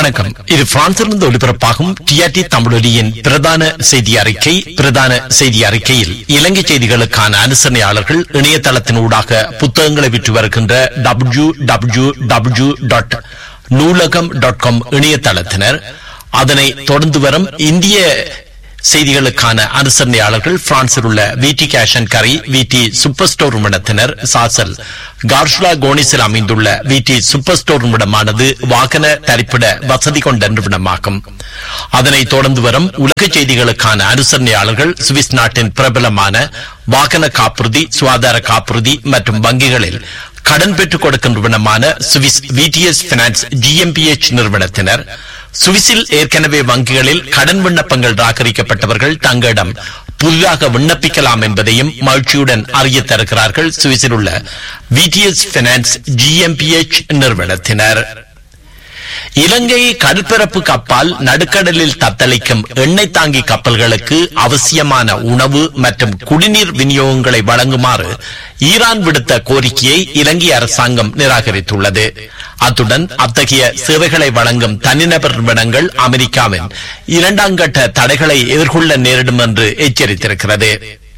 வணக்கம் இது பிரான்சிலிருந்து ஒலிபரப்பாகும் டிஆர்டி தமிழொலியின் பிரதான செய்தி அறிக்கை பிரதான செய்தி அறிக்கையில் இலங்கை செய்திகளுக்கான அனுசரணையாளர்கள் இணையதளத்தின் ஊடாக புத்தகங்களை விற்று வருகின்ற W W W dot Noolaham dot com இணையதளத்தினர் அதனை தொடர்ந்து வரும் இந்திய செய்திகளுக்கான அனுசரணையாளர்கள் பிரான்சில் உள்ள விடி கேஷ் அண்ட் கரி விடி சூப்பர் ஸ்டோர் நிறுவனத்தினர் சாசல் கார்ஷ்லா கோனிஸில் அமைந்துள்ள விடி சூப்பர் ஸ்டோர் நிறுவனமானது வாகன தரிப்பிட வசதி கொண்ட நிறுவனமாகும் அதனைத் தொடர்ந்து வரும் உலக செய்திகளுக்கான அனுசரணையாளர்கள் சுவிஸ் நாட்டின் பிரபலமான வாகன காப்புறுதி சுகாதார காப்புறுதி மற்றும் வங்கிகளில் கடன் பெற்றுக் கொடுக்கும் நிறுவனமான சுவிஸ் விடிஎஸ் பினான்ஸ் ஜிஎம்பிஎச் நிறுவனத்தினர் சுவிஸில் ஏற்கனவே வங்கிகளில் கடன் விண்ணப்பங்கள் ராகரிக்கப்பட்டவர்கள் தங்களிடம் புதிதாக விண்ணப்பிக்கலாம் என்பதையும் மகிழ்ச்சியுடன் அறிய தருகிறார்கள் சுவிஸில் உள்ள விடிஎஸ் பினான்ஸ் ஜிஎம்பிஎச் நிறுவனத்தினர் இலங்கை கடற்பரப்பு கப்பால் நடுக்கடலில் தத்தளிக்கும் எண்ணெய் தாங்கி கப்பல்களுக்கு அவசியமான உணவு மற்றும் குடிநீர் விநியோகங்களை வழங்குமாறு ஈரான் விடுத்த கோரிக்கையை இலங்கை அரசாங்கம் நிராகரித்துள்ளது அத்துடன் அத்தகைய சேவைகளை வழங்கும் தனிநபர் நிறுவனங்கள் அமெரிக்காவின் இரண்டாம் கட்ட தடைகளை எதிர்கொள்ள நேரிடும் என்று எச்சரித்திருக்கிறது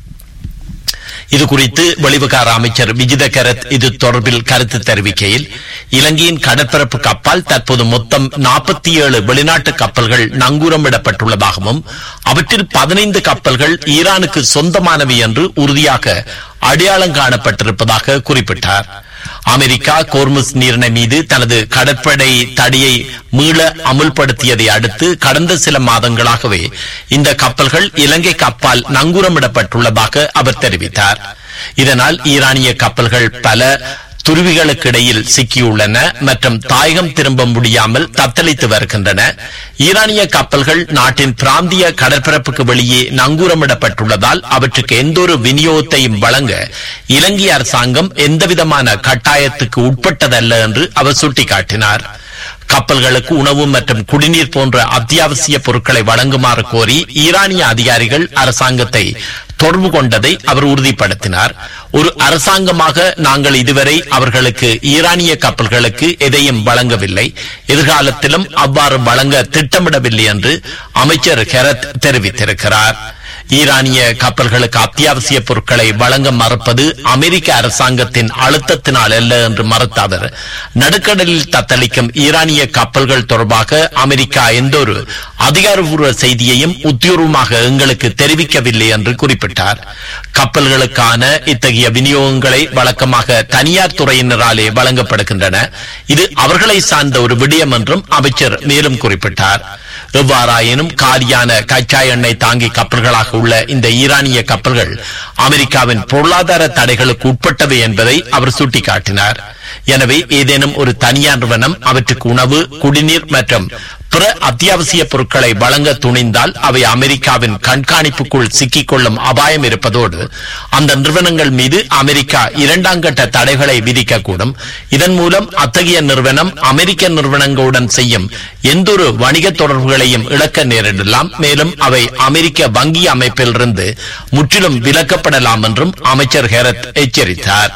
இது குறித்து வெளிவிகார அமைச்சர் விஜித கரத் இது தொடர்பில் கருத்து தெரிவிக்கையில் இலங்கையின் கடற்பரப்பு கப்பால் தற்போது மொத்தம் நாற்பத்தி ஏழு வெளிநாட்டு கப்பல்கள் நங்கூரமிடப்பட்டுள்ளதாகவும் அவற்றில் பதினைந்து கப்பல்கள் ஈரானுக்கு சொந்தமானவை என்று உறுதியாக அடையாளம் காணப்பட்டிருப்பதாக குறிப்பிட்டார் அமெரிக்கா கோர்முஸ் நீரிணை மீது தனது கடற்படை தடையை மீள அமுல்படுத்தியதை அடுத்து கடந்த சில மாதங்களாகவே இந்த கப்பல்கள் இலங்கை கப்பால் நங்கூரமிடப்பட்டுள்ளதாக அவர் தெரிவித்தார் இதனால் ஈரானிய கப்பல்கள் பல துருவிகளுக்கு இடையில் சிக்கியுள்ளன மற்றும் தாயகம் திரும்ப முடியாமல் தத்தளித்து வருகின்றன ஈரானிய கப்பல்கள் நாட்டின் பிராந்திய கடற்பரப்புக்கு வெளியே நங்கூரமிடப்பட்டுள்ளதால் அவற்றுக்கு எந்தொரு விநியோகத்தையும் வழங்க இலங்கை அரசாங்கம் எந்தவிதமான கட்டாயத்துக்கு உட்பட்டதல்ல என்று அவர் சுட்டிக்காட்டினார் கப்பல்களுக்கு உணவு மற்றும் குடிநீர் போன்ற அத்தியாவசிய பொருட்களை வழங்குமாறு கோரி ஈரானிய அதிகாரிகள் அரசாங்கத்தை தொடர்பு கொண்டதை அவர் உறுதிப்படுத்தினார் ஒரு அரசாங்கமாக நாங்கள் இதுவரை அவர்களுக்கு ஈரானிய கப்பல்களுக்கு எதையும் வழங்கவில்லை எதிர்காலத்திலும் அவ்வாறு வழங்க திட்டமிடவில்லை என்று அமைச்சர் ஹெரத் தெரிவித்திருக்கிறார் ஈரானிய கப்பல்களுக்கு அத்தியாவசிய பொருட்களை வழங்க மறுப்பது அமெரிக்க அரசாங்கத்தின் அழுத்தத்தினால் அல்ல என்று மறுத்த அவர் நடுக்கடலில் தத்தளிக்கும் ஈரானிய கப்பல்கள் தொடர்பாக அமெரிக்கா எந்தொரு அதிகாரப்பூர்வ செய்தியையும் உத்தியோகமாக எங்களுக்கு தெரிவிக்கவில்லை என்று குறிப்பிட்டார் கப்பல்களுக்கான இத்தகைய விநியோகங்களை வழக்கமாக தனியார் துறையினராலே வழங்கப்படுகின்றன இது அவர்களை சார்ந்த ஒரு விடயம் என்றும் அமைச்சர் மேலும் குறிப்பிட்டார் எவ்வாறாயினும் காலியான கச்சா எண்ணெய் தாங்கி கப்பல்களாக உள்ள இந்த ஈரானிய கப்பல்கள் அமெரிக்காவின் பொருளாதார தடைகளுக்கு உட்பட்டவை என்பதை அவர் சுட்டிக்காட்டினார் எனவே ஏதேனும் ஒரு தனியார் நிறுவனம் அவற்றுக்கு உணவு குடிநீர் மற்றும் பிற அத்தியாவசிய பொருட்களை வழங்க துணிந்தால் அவை அமெரிக்காவின் கண்காணிப்புக்குள் சிக்கிக்கொள்ளும் அபாயம் இருப்பதோடு அந்த நிறுவனங்கள் மீது அமெரிக்கா இரண்டாம் கட்ட தடைகளை விதிக்கக்கூடும் இதன் மூலம் அத்தகைய நிறுவனம் அமெரிக்க நிறுவனங்களுடன் செய்யும் எந்தொரு வணிக தொடர்புகளையும் இழக்க நேரிடலாம் மேலும் அவை அமெரிக்க வங்கி அமைப்பிலிருந்து முற்றிலும் விலக்கப்படலாம் என்றும் அமைச்சர் ஹெரத் எச்சரித்தார்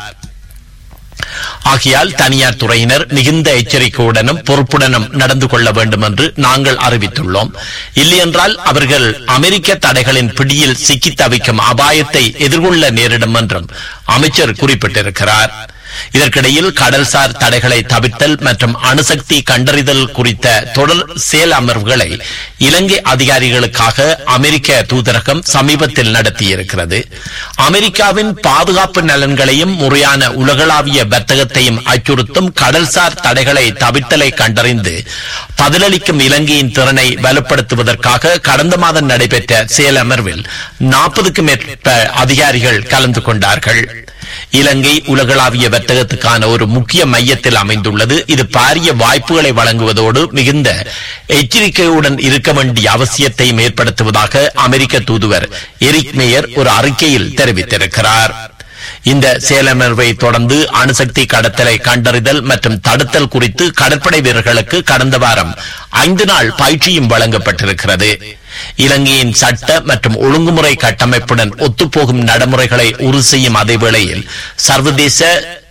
ஆகையால் தனியார் துறையினர் மிகுந்த எச்சரிக்கையுடனும் பொறுப்புடனும் நடந்து கொள்ள வேண்டும் என்று நாங்கள் அறிவித்துள்ளோம் இல்லையென்றால் அவர்கள் அமெரிக்க தடைகளின் பிடியில் சிக்கி தவிக்கும் அபாயத்தை எதிர்கொள்ள நேரிடும் என்றும் அமைச்சர் குறிப்பிட்டிருக்கிறார் இதற்கிடையில் கடல்சார் தடைகளை தவிர்த்தல் மற்றும் அணுசக்தி கண்டறிதல் குறித்த தொடர் செயல் அமர்வுகளை இலங்கை அதிகாரிகளுக்காக அமெரிக்க தூதரகம் சமீபத்தில் நடத்தியிருக்கிறது அமெரிக்காவின் பாதுகாப்பு நலன்களையும் முறையான உலகளாவிய வர்த்தகத்தையும் அச்சுறுத்தும் கடல்சார் தடைகளை தவிர்த்தலை கண்டறிந்து பதிலளிக்கும் இலங்கையின் திறனை வலுப்படுத்துவதற்காக கடந்த மாதம் நடைபெற்ற செயல் அமர்வில் நாற்பதுக்கும் மேற்பட்ட அதிகாரிகள் கலந்து கொண்டார்கள் இலங்கை உலகளாவிய வர்த்தகத்துக்கான ஒரு முக்கிய மையத்தில் அமைந்துள்ளது இது பாரிய வாய்ப்புகளை வழங்குவதோடு மிகுந்த எச்சரிக்கையுடன் இருக்க வேண்டிய அவசியத்தையும் ஏற்படுத்துவதாக அமெரிக்க தூதுவர் எரிக் மேயர் ஒரு அறிக்கையில் தெரிவித்திருக்கிறார் இந்த செயலமர்வை தொடர்ந்து அணுசக்தி கடத்தலை கண்டறிதல் மற்றும் தடுத்தல் குறித்து கடற்படை வீரர்களுக்கு கடந்த வாரம் ஐந்து நாள் பயிற்சியும் வழங்கப்பட்டிருக்கிறது இலங்கையின் சட்ட மற்றும் ஒழுங்குமுறை கட்டமைப்புடன் ஒத்துப்போகும் நடைமுறைகளை உறுதி செய்யும் அதே வேளையில் சர்வதேச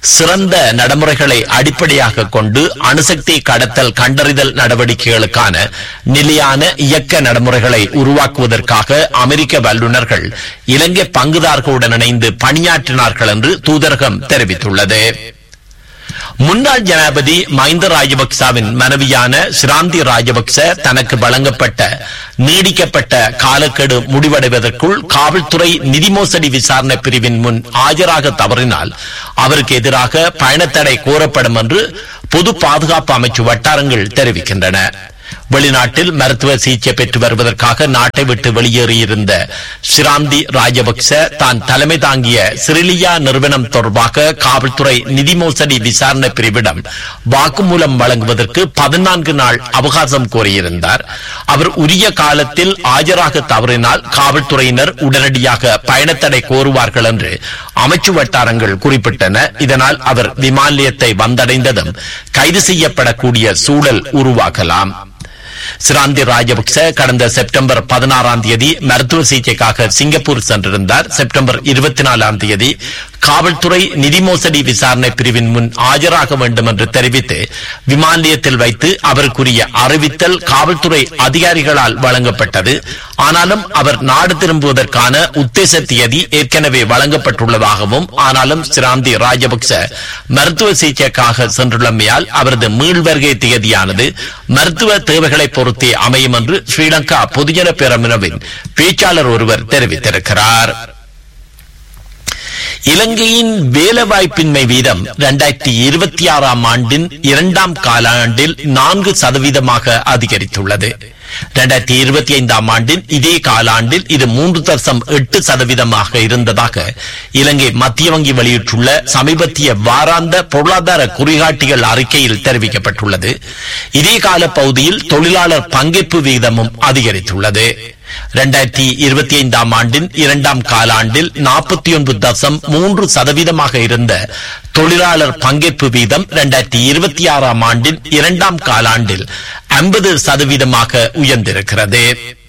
சிறந்த நடைமுறைகளை அடிப்படையாக கொண்டு அணுசக்தி கடத்தல் கண்டறிதல் நடவடிக்கைகளுக்கான நிலையான இயக்க நடைமுறைகளை உருவாக்குவதற்காக அமெரிக்க வல்லுநர்கள் இலங்கை பங்குதாரர்களுடன் இணைந்து பணியாற்றினார்கள் என்று தூதரகம் தெரிவித்துள்ளது முன்னாள் ஜனாபதி மஹிந்த ராஜபக்சவின் மனைவியான சிராந்தி ராஜபக்ச தனக்கு வழங்கப்பட்ட நீடிக்கப்பட்ட காலக்கெடு முடிவடைவதற்குள் காவல்துறை நிதி மோசடி விசாரணை பிரிவின் முன் ஆஜராக தவறினால் அவருக்கு எதிராக பயணத்தடை கோரப்படும் என்று பொது பாதுகாப்பு அமைச்சு வட்டாரங்கள் தெரிவிக்கின்றன வெளிநாட்டில் மருத்துவ சிகிச்சை பெற்று வருவதற்காக நாட்டை விட்டு வெளியேறியிருந்த சிராந்தி ராஜபக்ச தான் தலைமை தாங்கிய சிறிலியா நிறுவனம் தொடர்பாக காவல்துறை நிதி மோசடி விசாரணை பிரிவிடம் வாக்குமூலம் வழங்குவதற்கு பதினான்கு நாள் அவகாசம் கோரியிருந்தார் அவர் உரிய காலத்தில் ஆஜராக தவறினால் காவல்துறையினர் உடனடியாக பயணத்தடை கோருவார்கள் என்று அமைச்சு வட்டாரங்கள் குறிப்பிட்டன இதனால் அவர் விமான நிலையத்தை வந்தடைந்ததும் கைது செய்யப்படக்கூடிய சூழல் உருவாகலாம் சிராந்தி ராஜபக்ச கடந்த செப்டம்பர் பதினாறாம் தேதி மருத்துவ சிகிச்சைக்காக சிங்கப்பூர் சென்றிருந்தார் செப்டம்பர் இருபத்தி நாலாம் தேதி காவல்துறை நிதி மோசடி விசாரணை பிரிவின் முன் ஆஜராக வேண்டும் என்று தெரிவித்து விமான நிலையத்தில் வைத்து அவருக்குரிய அறிவித்தல் காவல்துறை அதிகாரிகளால் வழங்கப்பட்டது ஆனாலும் அவர் நாடு திரும்புவதற்கான உத்தேச தேதி ஏற்கனவே வழங்கப்பட்டுள்ளதாகவும் ஆனாலும் சிராந்தி ராஜபக்ச மருத்துவ சிகிச்சைக்காக சென்றுள்ளமையால் அவரது மீள்வருகை தேதியானது மருத்துவ தேவைகளை பொறுத்தே அமையும் என்று ஸ்ரீலங்கா பொதுஜன பேரமைவின் பேச்சாளர் ஒருவர் தெரிவித்திருக்கிறார் இலங்கையின் வேலைவாய்ப்பின்மை வீதம் இரண்டாயிரத்தி இருபத்தி ஆறாம் ஆண்டின் இரண்டாம் காலாண்டில் நான்கு சதவீதமாக அதிகரித்துள்ளது இரண்டாயிரத்தி இருபத்தி ஐந்தாம் ஆண்டின் இதே காலாண்டில் இது மூன்று தசம் எட்டு சதவீதமாக இருந்ததாக இலங்கை மத்திய வங்கி வெளியிட்டுள்ள சமீபத்திய வாராந்த பொருளாதார குறிகாட்டிகள் அறிக்கையில் தெரிவிக்கப்பட்டுள்ளது இதே கால பகுதியில் தொழிலாளர் பங்கேற்பு விகிதமும் அதிகரித்துள்ளது இரண்டாயிரத்தி இருபத்தி ஐந்தாம் ஆண்டின் இரண்டாம் காலாண்டில் நாற்பத்தி ஒன்பது தசம் மூன்று சதவீதமாக இருந்த தொழிலாளர் பங்கேற்பு வீதம் இரண்டாயிரத்தி இருபத்தி ஆறாம் ஆண்டின் இரண்டாம் காலாண்டில் ஐம்பது சதவீதமாக உயர்ந்திருக்கிறது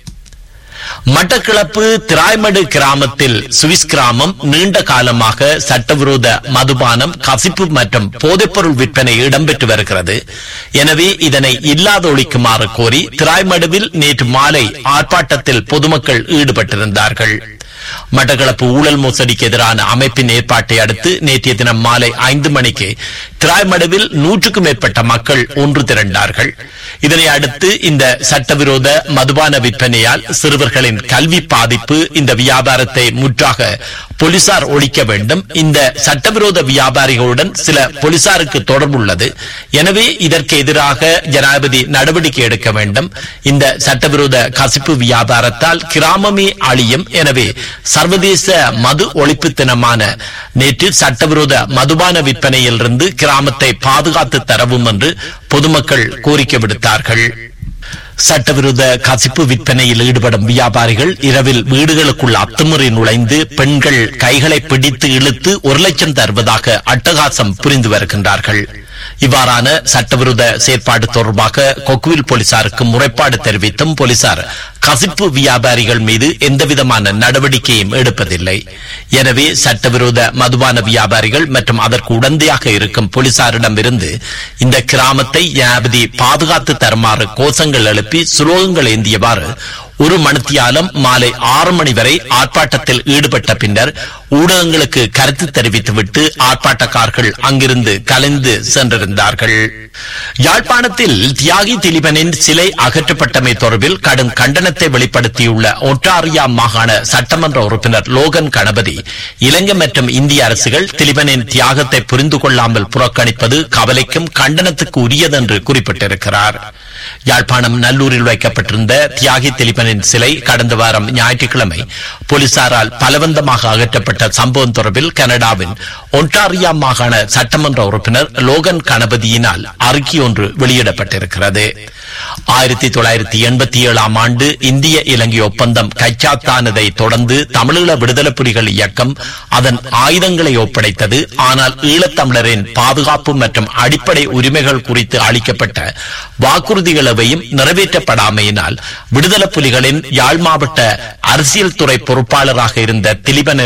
மட்டக்கிளப்பு திராய்மடு கிராமத்தில் சுவிஸ் கிராமம் நீண்ட காலமாக சட்டவிரோத மதுபானம் கசிப்பு மற்றும் போதைப்பொருள் விற்பனை இடம்பெற்று வருகிறது எனவே இதனை இல்லாதொழிக்குமாறு கோரி திராய்மடுவில் நேற்று மாலை ஆர்ப்பாட்டத்தில் பொதுமக்கள் ஈடுபட்டிருந்தார்கள் மட்டக்களப்பு ஊழல் மோசடிக்கு எதிரான அமைப்பின் ஏற்பாட்டை அடுத்து நேற்றைய தினம் மாலை ஐந்து மணிக்கு திராய்மடுவில் நூற்றுக்கும் மேற்பட்ட மக்கள் ஒன்று திரண்டார்கள் இதனை அடுத்து இந்த சட்டவிரோத மதுபான விற்பனையால் சிறுவர்களின் கல்வி பாதிப்பு இந்த வியாபாரத்தை முற்றாக போலீசார் ஒழிக்க வேண்டும் இந்த சட்டவிரோத வியாபாரிகளுடன் சில போலீசாருக்கு தொடர்புள்ளது எனவே இதற்கு எதிராக ஜனாதிபதி நடவடிக்கை எடுக்க வேண்டும் இந்த சட்டவிரோத கசிப்பு வியாபாரத்தால் கிராமமே அழியும் எனவே சர்வதேச மது ஒழிப்பு தினமான நேற்று சட்டவிரோத மதுபான விற்பனையிலிருந்து கிராமத்தை பாதுகாத்து தரவும் என்று பொதுமக்கள் கோரிக்கை விடுத்தார்கள் சட்டவிரோத கசிப்பு விற்பனையில் ஈடுபடும் வியாபாரிகள் இரவில் வீடுகளுக்குள் அத்துமுறை நுழைந்து பெண்கள் கைகளை பிடித்து இழுத்து ஒரு லட்சம் தருவதாக அட்டகாசம் புரிந்து வருகின்றார்கள் இவ்வாறான சட்டவிரோத செயற்பாடு தொடர்பாக கொக்குவில் போலீசாருக்கு முறைப்பாடு தெரிவித்தும் போலீசார் கசிப்பு வியாபாரிகள் மீது எந்தவிதமான நடவடிக்கையும் எடுப்பதில்லை எனவே சட்டவிரோத மதுபான வியாபாரிகள் மற்றும் அதற்கு உடந்தையாக இருக்கும் போலீசாரிடம் இருந்து இந்த கிராமத்தை ஜனாதிபதி பாதுகாத்து தருமாறு கோஷங்கள் எழுப்பி சுலோகங்கள் ஏந்தியவாறு ஒரு மணித்தியாலம் மாலை ஆறு மணி வரை ஆர்ப்பாட்டத்தில் ஈடுபட்ட பின்னர் ஊடகங்களுக்கு கருத்து தெரிவித்துவிட்டு ஆர்ப்பாட்டக்காரர்கள் அங்கிருந்து கலைந்து சென்றிருந்தார்கள் யாழ்ப்பாணத்தில் தியாகி திலீபனின் சிலை அகற்றப்பட்டமை தொடர்பில் கடும் கண்டனத்தை வெளிப்படுத்தியுள்ள ஒட்டாரியா மாகாண சட்டமன்ற உறுப்பினர் லோகன் கணபதி இலங்கை மற்றும் இந்திய அரசுகள் திலீபனின் தியாகத்தை புரிந்து கொள்ளாமல் புறக்கணிப்பது கவலைக்கும் கண்டனத்துக்கு உரியதென்று குறிப்பிட்டிருக்கிறார் யாழ்ப்பாணம் நல்லூரில் வைக்கப்பட்டிருந்த தியாகி திலீபனின் சிலை கடந்த வாரம் ஞாயிற்றுக்கிழமை போலீசாரால் பலவந்தமாக அகற்றப்பட்ட சம்பவம் தொடர்பில் கனடாவின் ஒன்டாரியா மாகாண சட்டமன்ற உறுப்பினர் லோகன் கணபதியினால் அறிக்கை ஒன்று வெளியிடப்பட்டிருக்கிறது ஆயிரத்தி தொள்ளாயிரத்தி எண்பத்தி ஏழாம் ஆண்டு இந்திய இலங்கை ஒப்பந்தம் கைச்சாத்தானதை தொடர்ந்து தமிழீழ விடுதலை புலிகள் இயக்கம் அதன் ஆயுதங்களை ஒப்படைத்தது ஆனால் ஈழத்தமிழரின் பாதுகாப்பு மற்றும் அடிப்படை உரிமைகள் குறித்து அளிக்கப்பட்ட வாக்குறுதிகளவையும் நிறைவேற்றப்படாமையினால் விடுதலை புலிகளின் யாழ் மாவட்ட அரசியல் துறை பொறுப்பாளராக இருந்த திலிபன் என்னும்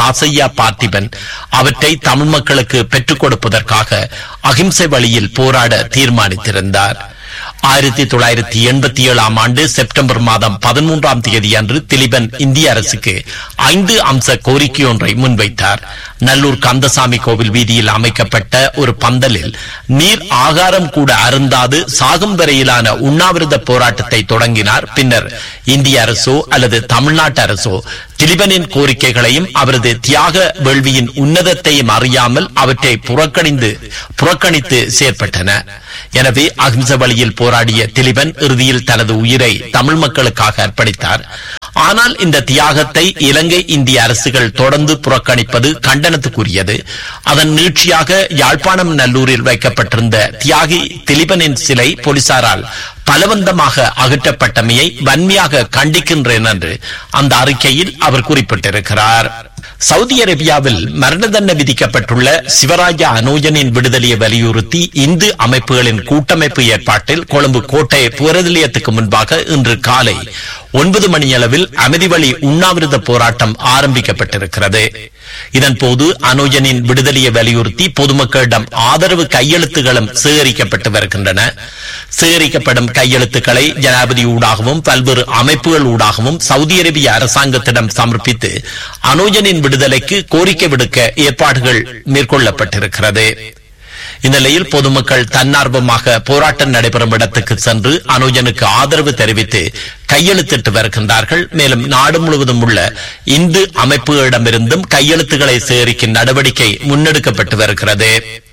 ராசையா பார்த்திபன் அவற்றை தமிழ் மக்களுக்கு பெற்றுக் கொடுப்பதற்காக அகிம்சை வழியில் போராட தீர்மானித்திருந்தார் ஆயிரத்தி தொள்ளாயிரத்தி எண்பத்தி ஏழாம் ஆண்டு செப்டம்பர் மாதம் பதிமூன்றாம் தேதி அன்று திலீபன் இந்திய அரசுக்கு ஐந்து அம்ச கோரிக்கை ஒன்றை முன்வைத்தார் நல்லூர் கந்தசாமி கோவில் வீதியில் அமைக்கப்பட்ட ஒரு பந்தலில் நீர் ஆகாரம் கூட அருந்தாது சாகும் வரையிலான உண்ணாவிரத போராட்டத்தை தொடங்கினார் பின்னர் இந்திய அரசோ அல்லது தமிழ்நாட்டு அரசோ திலீபனின் கோரிக்கைகளையும் அவரது தியாக வேள்வியின் உன்னதத்தையும் அறியாமல் அவற்றை புறக்கணிந்து புறக்கணித்து செயற்பட்டன எனவே அகிம்ச வழியில் போராடிய திலீபன் இறுதியில் தனது உயிரை தமிழ் மக்களுக்காக அர்ப்பணித்தார் ஆனால் இந்த தியாகத்தை இலங்கை இந்திய அரசுகள் தொடர்ந்து புறக்கணிப்பது கண்டனத்துக்குரியது அதன் நீட்சியாக யாழ்ப்பாணம் நல்லூரில் வைக்கப்பட்டிருந்த தியாகி திலீபனின் சிலை போலீசாரால் பலவந்தமாக அகற்றப்பட்டமையை வன்மையாக கண்டிக்கின்றேன் என்று அந்த அறிக்கையில் அவர் குறிப்பிட்டிருக்கிறார் சவுதி அரேபியாவில் மரண தண்டனை விதிக்கப்பட்டுள்ள சிவராஜா அனோஜனின் விடுதலையை வலியுறுத்தி இந்து அமைப்புகளின் கூட்டமைப்பு ஏற்பாட்டில் கொழும்பு கோட்டை புறநிலையத்துக்கு முன்பாக இன்று காலை ஒன்பது மணியளவில் அமைதி வழி உண்ணாவிரத போராட்டம் ஆரம்பிக்கப்பட்டிருக்கிறது இதன்போது அனோஜனின் விடுதலையை வலியுறுத்தி பொதுமக்களிடம் ஆதரவு கையெழுத்துகளும் சேகரிக்கப்பட்டு வருகின்றன சேகரிக்கப்படும் கையெழுத்துக்களை ஜனாதிபதி ஊடாகவும் பல்வேறு அமைப்புகள் ஊடாகவும் சவுதி அரேபிய அரசாங்கத்திடம் சமர்ப்பித்து அனோஜனின் விடுதலைக்கு கோரிக்கை விடுக்க ஏற்பாடுகள் மேற்கொள்ளப்பட்டிருக்கிறது இந்நிலையில் பொதுமக்கள் தன்னார்வமாக போராட்டம் நடைபெறும் இடத்துக்கு சென்று அனுஜனுக்கு ஆதரவு தெரிவித்து கையெழுத்திட்டு வருகின்றார்கள் மேலும் நாடு முழுவதும் உள்ள இந்து அமைப்புகளிடமிருந்தும் கையெழுத்துக்களை சேகரிக்கும் நடவடிக்கை முன்னெடுக்கப்பட்டு வருகிறது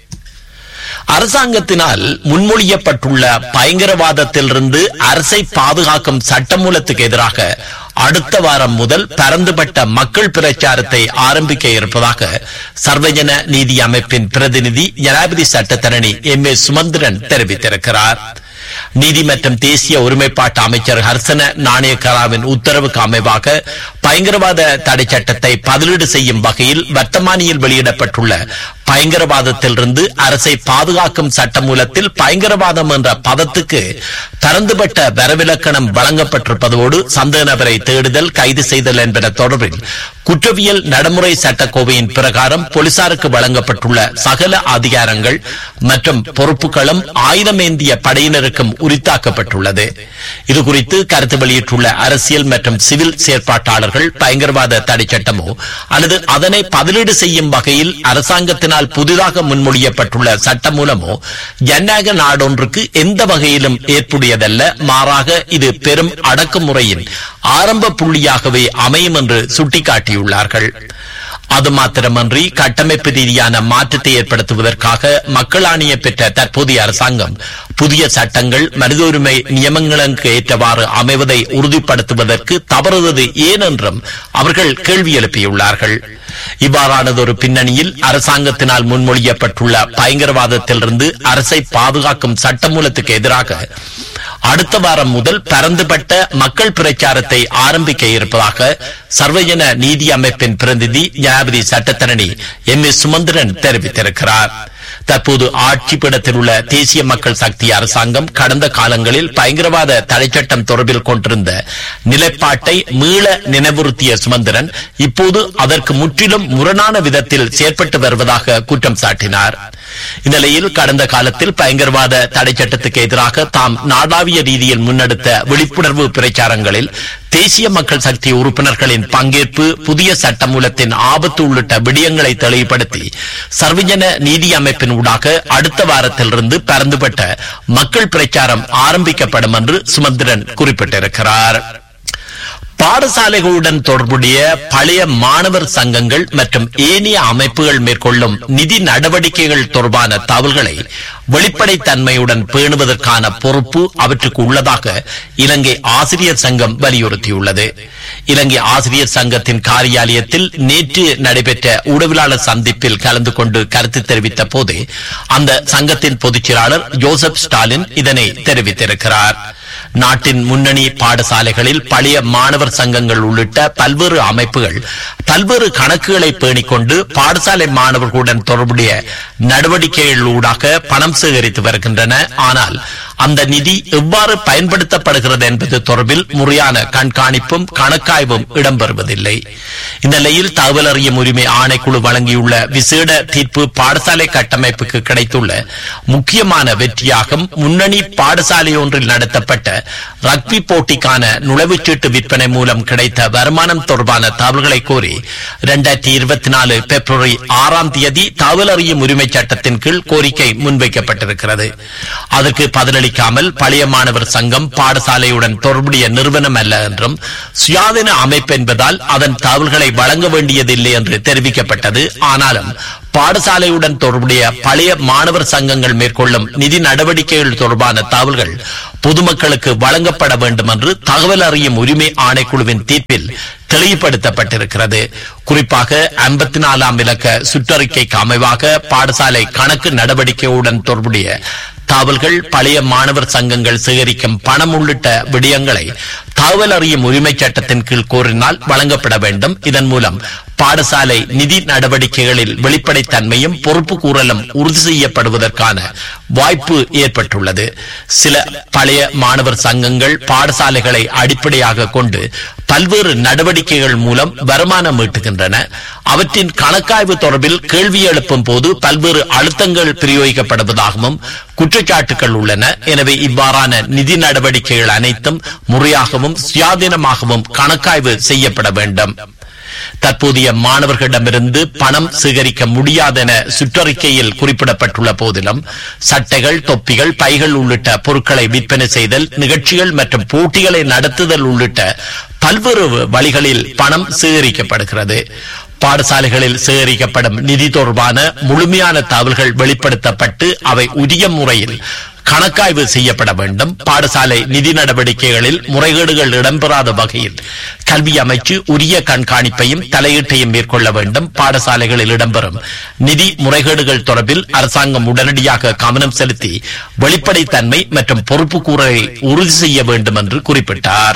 அரசாங்கத்தினால் முன்மொழியப்பட்டுள்ள பயங்கரவாதத்திலிருந்து அரசை பாதுகாக்கும் சட்டமூலத்துக்கு எதிராக அடுத்த வாரம் முதல் பரந்துபட்ட மக்கள் பிரச்சாரத்தை ஆரம்பிக்க இருப்பதாக சர்வஜன நீதி அமைப்பின் பிரதிநிதி ஜனாதிபதி சட்டத்தரணி எம் ஏ சுமந்திரன் தெரிவித்திருக்கிறார் நீதி மற்றும் தேசிய ஒருமைப்பாட்டு அமைச்சர் ஹர்சன நாணயக்கராவின் உத்தரவுக்கு அமைவாக பயங்கரவாத தடை சட்டத்தை பதிலீடு செய்யும் வகையில் வர்த்தமானியில் வெளியிடப்பட்டுள்ள பயங்கரவாதத்திலிருந்து அரசை பாதுகாக்கும் சட்டமூலத்தில் பயங்கரவாதம் என்ற பதத்துக்கு பரந்துபட்ட வரவிலக்கணம் வழங்கப்பட்டிருப்பதோடு சந்தேக நபரை தேடுதல் கைது செய்தல் என்பன தொடர்பில் குற்றவியல் நடைமுறை சட்டக்கோவையின் பிரகாரம் போலீசாருக்கு வழங்கப்பட்டுள்ள சகல அதிகாரங்கள் மற்றும் பொறுப்புகளும் ஆயுதமேந்திய படையினருக்கும் உரித்தாக்கப்பட்டுள்ளது இதுகுறித்து கருத்து வெளியிட்டுள்ள அரசியல் மற்றும் சிவில் செயற்பாட்டாளர்கள் பயங்கரவாத தடை சட்டமோ அல்லது அதனை பதிலீடு செய்யும் வகையில் அரசாங்கத்தினால் புதிதாக முன்மொழியப்பட்டுள்ள சட்டம் மூலமோ ஜனநாயக நாடொன்றுக்கு எந்த வகையிலும் ஏற்புடையதல்ல மாறாக இது பெரும் அடக்குமுறையின் ஆரம்ப புள்ளியாகவே அமையும் என்று சுட்டிக்காட்டியுள்ளார்கள் அது மாத்திரமன்றி கட்டமைப்பு ரீதியான மாற்றத்தை ஏற்படுத்துவதற்காக மக்கள் ஆணைய பெற்ற தற்போதைய அரசாங்கம் புதிய சட்டங்கள் மனித உரிமை நியமங்களுக்கு ஏற்றவாறு அமைவதை உறுதிப்படுத்துவதற்கு தவறுவது ஏன் என்றும் அவர்கள் கேள்வி எழுப்பியுள்ளார்கள் இவ்வாறானதொரு பின்னணியில் அரசாங்கத்தினால் முன்மொழியப்பட்டுள்ள பயங்கரவாதத்திலிருந்து அரசை பாதுகாக்கும் சட்டமூலத்துக்கு எதிராக அடுத்த வாரம் முதல் பரந்துபட்ட மக்கள் பிரச்சாரத்தை ஆரம்பிக்க இருப்பதாக சர்வஜன நீதி அமைப்பின் பிரதிநிதி ஜனாதிபதி சட்டத்தரணி எம் ஏ சுமந்திரன் தெரிவித்திருக்கிறார் தற்போது ஆட்சி பீடத்தில் உள்ள தேசிய மக்கள் சக்தி அரசாங்கம் கடந்த காலங்களில் பயங்கரவாத தடைச்சட்டம் தொடர்பில் கொண்டிருந்த நிலைப்பாட்டை மீள நினைவுறுத்திய சுமந்திரன் இப்போது அதற்கு முற்றிலும் முரணான விதத்தில் செயற்பட்டு வருவதாக குற்றம் சாட்டினார் இந்நிலையில் கடந்த காலத்தில் பயங்கரவாத தடை சட்டத்துக்கு எதிராக தாம் நாடாவிய ரீதியில் முன்னெடுத்த விழிப்புணர்வு பிரச்சாரங்களில் தேசிய மக்கள் சக்தி உறுப்பினர்களின் பங்கேற்பு புதிய சட்டமூலத்தின் ஆபத்து உள்ளிட்ட விடயங்களை தெளிவுபடுத்தி சர்வஜன நீதி அமைப்பின் ஊடாக அடுத்த வாரத்திலிருந்து பரந்துபட்ட மக்கள் பிரச்சாரம் ஆரம்பிக்கப்படும் என்று சுமந்திரன் குறிப்பிட்டிருக்கிறார் பாடசாலைகளுடன் தொடர்புடைய பழைய மாணவர் சங்கங்கள் மற்றும் ஏனைய அமைப்புகள் மேற்கொள்ளும் நிதி நடவடிக்கைகள் தொடர்பான தகவல்களை வெளிப்படைத்தன்மையுடன் பேணுவதற்கான பொறுப்பு அவற்றுக்கு உள்ளதாக இலங்கை ஆசிரியர் சங்கம் வலியுறுத்தியுள்ளது இலங்கை ஆசிரியர் சங்கத்தின் காரியாலயத்தில் நேற்று நடைபெற்ற ஊடகவியலாளர் சந்திப்பில் கலந்து கொண்டு கருத்து தெரிவித்த போது அந்த சங்கத்தின் பொதுச் செயலாளர் ஜோசப் ஸ்டாலின் இதனை தெரிவித்திருக்கிறார் நாட்டின் முன்னணி பாடசாலைகளில் பழைய மாணவர் சங்கங்கள் உள்ளிட்ட பல்வேறு அமைப்புகள் பல்வேறு கணக்குகளை பேணிக்கொண்டு பாடசாலை மாணவர்களுடன் தொடர்புடைய நடவடிக்கைகளூடாக பணம் சேகரித்து வருகின்றன ஆனால் அந்த நிதி எவ்வாறு பயன்படுத்தப்படுகிறது என்பது தொடர்பில் முறையான கண்காணிப்பும் கணக்காய்வும் இடம்பெறுவதில்லை இந்த நிலையில் தகவல் அறியும் உரிமை ஆணைக்குழு வழங்கியுள்ள விசேட தீர்ப்பு பாடசாலை கட்டமைப்புக்கு கிடைத்துள்ள முக்கியமான வெற்றியாகும் முன்னணி பாடசாலை ஒன்றில் நடத்தப்பட்ட ரக்பி போட்டிக்கான நுழைவுச்சீட்டு விற்பனை மூலம் கிடைத்த வருமானம் தொடர்பான தகவல்களை கோரி இரண்டாயிரத்தி இருபத்தி நாலு பிப்ரவரி ஆறாம் தேதி தகவல் அறியும் உரிமை சட்டத்தின் கீழ் கோரிக்கை முன்வைக்கப்பட்டிருக்கிறது அதற்கு பதிலளிக்காமல் பழைய மாணவர் சங்கம் பாடசாலையுடன் தொடர்புடைய நிறுவனம் அல்ல என்றும் சுயாதீன அமைப்பு என்பதால் அதன் தகவல்களை வழங்க வேண்டியதில்லை என்று தெரிவிக்கப்பட்டது ஆனாலும் பாடசாலையுடன் தொடர்புடைய பழைய மாணவர் சங்கங்கள் மேற்கொள்ளும் நிதி நடவடிக்கைகள் தொடர்பான தகவல்கள் பொதுமக்களுக்கு வழங்கப்பட வேண்டும் என்று தகவல் அறியும் உரிமை ஆணைக்குழுவின் தீர்ப்பில் தெளிவுபடுத்தப்பட்டிருக்கிறது குறிப்பாக ஐம்பத்தி நாலாம் இலக்க சுற்றறிக்கைக்கு அமைவாக பாடசாலை கணக்கு நடவடிக்கையுடன் தொடர்புடைய தகவல்கள் பழைய மாணவர் சங்கங்கள் சேகரிக்கும் பணம் உள்ளிட்ட விடயங்களை தகவல் அறியும் உரிமை சட்டத்தின் கீழ் கோரினால் வழங்கப்பட வேண்டும் இதன் மூலம் பாடசாலை நிதி நடவடிக்கைகளில் வெளிப்படைத்தன்மையும் பொறுப்பு கூறலும் உறுதி செய்யப்படுவதற்கான வாய்ப்பு ஏற்பட்டுள்ளது சில பழைய மாணவர் சங்கங்கள் பாடசாலைகளை அடிப்படையாக கொண்டு பல்வேறு நடவடிக்கைகள் மூலம் வருமானம் ஈட்டுகின்றன அவற்றின் கணக்காய்வு தொடர்பில் கேள்வி எழுப்பும் போது பல்வேறு அழுத்தங்கள் பிரயோகிக்கப்படுவதாகவும் குற்றச்சாட்டுகள் உள்ளன எனவே இவ்வாறான நிதி நடவடிக்கைகள் அனைத்தும் முறையாகவும் சுயாதீனமாகவும் கணக்காய்வு செய்யப்பட வேண்டும் தற்போதைய மாணவர்களிடமிருந்து பணம் சேகரிக்க முடியாதென சுற்றறிக்கையில் குறிப்பிடப்பட்டுள்ள போதிலும் சட்டைகள் தொப்பிகள் பைகள் உள்ளிட்ட பொருட்களை விற்பனை செய்தல் நிகழ்ச்சிகள் மற்றும் போட்டிகளை நடத்துதல் உள்ளிட்ட பல்வேறு வழிகளில் பணம் சேகரிக்கப்படுகிறது பாடசாலைகளில் சேகரிக்கப்படும் நிதி தொடர்பான முழுமையான தகவல்கள் வெளிப்படுத்தப்பட்டு அவை உரிய முறையில் கணக்காய்வு செய்யப்பட வேண்டும் பாடசாலை நிதி நடவடிக்கைகளில் முறைகேடுகள் இடம்பெறாத வகையில் கல்வி அமைச்சு உரிய கண்காணிப்பையும் தலையீட்டையும் மேற்கொள்ள வேண்டும் பாடசாலைகளில் இடம்பெறும் நிதி முறைகேடுகள் தொடர்பில் அரசாங்கம் உடனடியாக கவனம் செலுத்தி வெளிப்படைத்தன்மை மற்றும் பொறுப்புக்கூறலை உறுதி செய்ய வேண்டும் என்று குறிப்பிட்டார்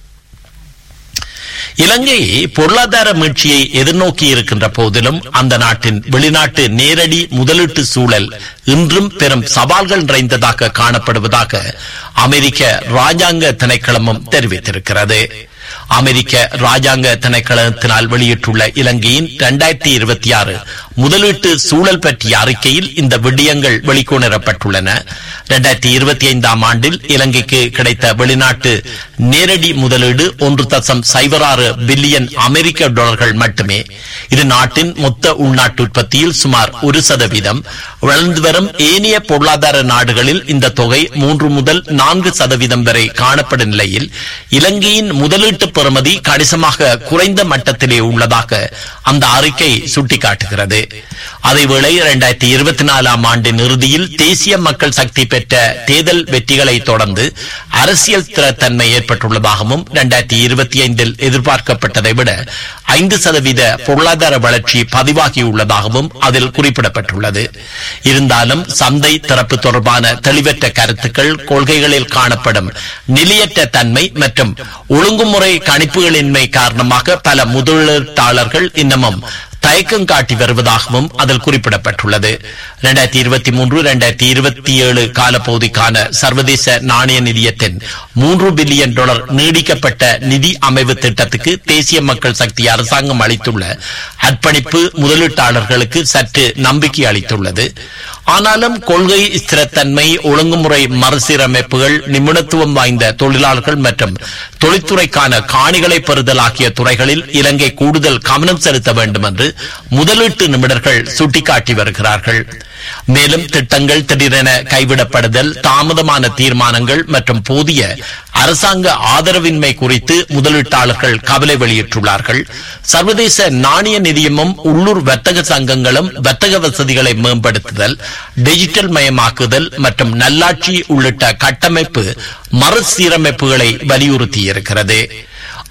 இலங்கை பொருளாதார மீட்சியை எதிர்நோக்கி இருக்கின்ற போதிலும் அந்த நாட்டின் வெளிநாட்டு நேரடி முதலீட்டு சூழல் இன்றும் பெரும் சவால்கள் நிறைந்ததாக காணப்படுவதாக அமெரிக்க ராஜாங்க திணைக்களமும் தெரிவித்திருக்கிறது அமெரிக்க ராஜாங்க திணைக்களத்தினால் வெளியிட்டுள்ள இலங்கையின் இரண்டாயிரத்தி இருபத்தி ஆறு முதலீட்டு சூழல் பற்றிய அறிக்கையில் இந்த விடயங்கள் வெளிக்கொணரப்பட்டுள்ளன இரண்டாயிரத்தி இருபத்தி ஐந்தாம் ஆண்டில் இலங்கைக்கு கிடைத்த வெளிநாட்டு நேரடி முதலீடு ஒன்று தசம் சைபர் ஆறு பில்லியன் அமெரிக்க டாலர்கள் மட்டுமே இது நாட்டின் மொத்த உள்நாட்டு உற்பத்தியில் சுமார் ஒரு சதவீதம் வளர்ந்து வரும் ஏனைய பொருளாதார நாடுகளில் இந்த தொகை மூன்று முதல் நான்கு சதவீதம் வரை காணப்படும் நிலையில் இலங்கையின் முதலீட்டு பெறுமதி கணிசமாக குறைந்த மட்டத்திலே உள்ளதாக அந்த அறிக்கை சுட்டிக்காட்டுகிறது அதேவேளை இரண்டாயிரத்தி இருபத்தி நாலாம் ஆண்டின் இறுதியில் தேசிய மக்கள் சக்தி பெற்ற தேர்தல் வெற்றிகளை தொடர்ந்து அரசியல் ஸ்திரத்தன்மை ஏற்பட்டுள்ளதாகவும் இரண்டாயிரத்தி இருபத்தி ஐந்தில் எதிர்பார்க்கப்பட்டதை விட ஐந்து சதவீத பொருளாதார வளர்ச்சி பதிவாகியுள்ளதாகவும் அதில் குறிப்பிடப்பட்டுள்ளது இருந்தாலும் சந்தை திறப்பு தொடர்பான தெளிவற்ற கருத்துக்கள் கொள்கைகளில் காணப்படும் நிலையற்ற தன்மை மற்றும் ஒழுங்குமுறை கணிப்புகளின்மை காரணமாக பல முதலீட்டாளர்கள் இன்னமும் தயக்கம் காட்டி வருவதாகவும் அதில் குறிப்பிடப்பட்டுள்ளது இரண்டாயிரத்தி இருபத்தி மூன்று இரண்டாயிரத்தி இருபத்தி ஏழு காலப்பகுதிக்கான சர்வதேச நாணய நிதியத்தின் மூன்று பில்லியன் டாலர் நீடிக்கப்பட்ட நிதி அமைவு திட்டத்துக்கு தேசிய மக்கள் சக்தி அரசாங்கம் அளித்துள்ள அர்ப்பணிப்பு முதலீட்டாளர்களுக்கு சற்று நம்பிக்கை அளித்துள்ளது ஆனாலும் கொள்கை ஸ்திரத்தன்மை ஒழுங்குமுறை மறுசீரமைப்புகள் நிபுணத்துவம் வாய்ந்த தொழிலாளர்கள் மற்றும் தொழில்துறைக்கான காணிகளை பெறுதல் ஆகிய துறைகளில் இலங்கை கூடுதல் கவனம் செலுத்த வேண்டும் என்று முதலீட்டு நிபுணர்கள் சுட்டிக்காட்டி வருகிறார்கள் மேலும் திட்டங்கள் திடீரென கைவிடப்படுதல் தாமதமான தீர்மானங்கள் மற்றும் போதிய அரசாங்க ஆதரவின்மை குறித்து முதலீட்டாளர்கள் கவலை வெளியிட்டுள்ளார்கள் சர்வதேச நாணய நிதியமும் உள்ளூர் வர்த்தக சங்கங்களும் வர்த்தக வசதிகளை மேம்படுத்துதல் டிஜிட்டல் மயமாக்குதல் மற்றும் நல்லாட்சி உள்ளிட்ட கட்டமைப்பு மறுசீரமைப்புகளை வலியுறுத்தியிருக்கிறது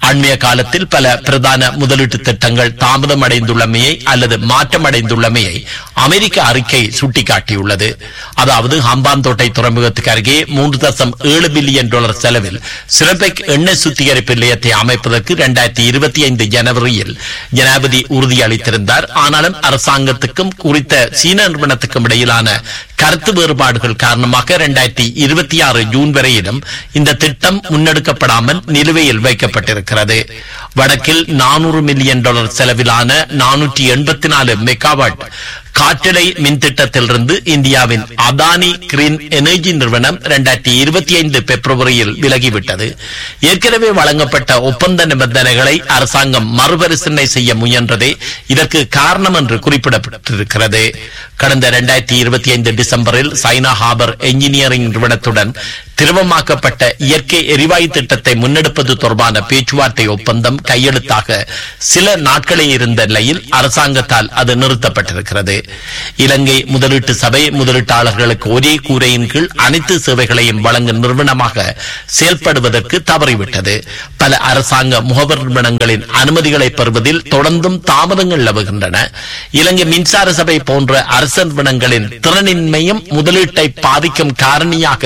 அண்மைய காலத்தில் பல பிரதான முதலீட்டு திட்டங்கள் தாமதம் அடைந்துள்ளமையை அல்லது மாற்றமடைந்துள்ளமையை அமெரிக்க அறிக்கை சுட்டிக்காட்டியுள்ளது அதாவது ஹம்பாந்தோட்டை துறைமுகத்துக்கு அருகே மூன்று தசம் ஏழு பில்லியன் டாலர் செலவில் சிறப்பெக் எண்ணெய் சுத்திகரிப்பு நிலையத்தை அமைப்பதற்கு இரண்டாயிரத்தி இருபத்தி ஐந்து ஜனவரியில் ஜனாதிபதி உறுதியளித்திருந்தார் ஆனாலும் அரசாங்கத்துக்கும் குறித்த சீன நிறுவனத்துக்கும் இடையிலான கருத்து வேறுபாடுகள் காரணமாக இரண்டாயிரத்தி இருபத்தி ஆறு ஜூன் வரையிலும் இந்த திட்டம் முன்னெடுக்கப்படாமல் நிலுவையில் வைக்கப்பட்டிருக்கிறது வடக்கில் நானூறு மில்லியன் டாலர் செலவிலான நானூற்றி எண்பத்தி நாலு மெகாவாட் காற்றடை மின் திட்டத்திலிருந்து இந்தியாவின் அதானி கிரீன் எனர்ஜி நிறுவனம் இரண்டாயிரத்தி இருபத்தி ஐந்து பிப்ரவரியில் விலகிவிட்டது ஏற்கனவே வழங்கப்பட்ட ஒப்பந்த நிபந்தனைகளை அரசாங்கம் மறுபரிசீலனை செய்ய முயன்றதே இதற்கு காரணம் என்று குறிப்பிடப்பட்டிருக்கிறது கடந்த இரண்டாயிரத்தி இருபத்தி ஐந்து டிசம்பரில் சைனா ஹாபர் என்ஜினியரிங் நிறுவனத்துடன் திரவமாக்கப்பட்ட இயற்கை எரிவாயு திட்டத்தை முன்னெடுப்பது தொடர்பான பேச்சுவார்த்தை ஒப்பந்தம் கையெழுத்தாக சில நாட்களே இருந்த நிலையில் அரசாங்கத்தால் அது நிறுத்தப்பட்டிருக்கிறது இலங்கை முதலீட்டு சபை முதலீட்டாளர்களுக்கு ஒரே கூரையின் கீழ் அனைத்து சேவைகளையும் வழங்கும் நிறுவனமாக செயல்படுவதற்கு தவறிவிட்டது பல அரசாங்க முகவர் நிறுவனங்களின் அனுமதிகளை பெறுவதில் தொடர்ந்தும் தாமதங்கள் நிலவுகின்றன இலங்கை மின்சார சபை போன்ற அரசு நிறுவனங்களின் திறனின்மையும் முதலீட்டை பாதிக்கும் காரணியாக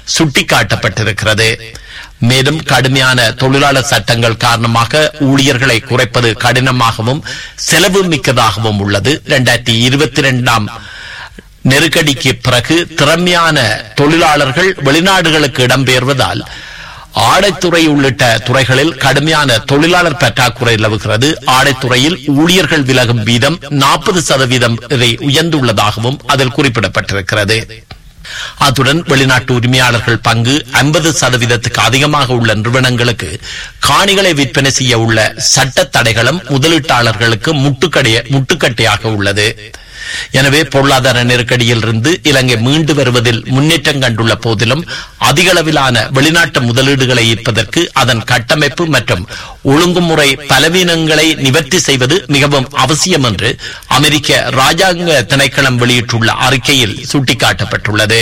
சுட்டிக்காட்டப்பட்டிருக்கிறது மேலும் கடுமையான தொழிலாளர் சட்டங்கள் காரணமாக ஊழியர்களை குறைப்பது கடினமாகவும் செலவு மிக்கதாகவும் உள்ளது இரண்டாயிரத்தி இருபத்தி இரண்டாம் நெருக்கடிக்கு பிறகு திறமையான தொழிலாளர்கள் வெளிநாடுகளுக்கு இடம்பெயர்வதால் ஆடைத்துறை உள்ளிட்ட துறைகளில் கடுமையான தொழிலாளர் பற்றாக்குறை நிலவுகிறது ஆடைத்துறையில் ஊழியர்கள் விலகும் வீதம் நாற்பது சதவீதம் வரை உயர்ந்துள்ளதாகவும் அதில் குறிப்பிடப்பட்டிருக்கிறது அத்துடன் வெளிநாட்டு உரிமையாளர்கள் பங்கு ஐம்பது சதவீதத்துக்கு அதிகமாக உள்ள நிறுவனங்களுக்கு காணிகளை விற்பனை செய்ய உள்ள சட்ட தடைகளும் முதலீட்டாளர்களுக்கு முட்டுக்கடைய முட்டுக்கட்டையாக உள்ளது எனவே பொருளாதார நெருக்கடியில் இருந்து இலங்கை மீண்டு வருவதில் முன்னேற்றம் கண்டுள்ள போதிலும் அதிக அளவிலான வெளிநாட்டு முதலீடுகளை ஈர்ப்பதற்கு அதன் கட்டமைப்பு மற்றும் ஒழுங்குமுறை பலவீனங்களை நிவர்த்தி செய்வது மிகவும் அவசியம் என்று அமெரிக்க ராஜாங்க திணைக்களம் வெளியிட்டுள்ள அறிக்கையில் சுட்டிக்காட்டப்பட்டுள்ளது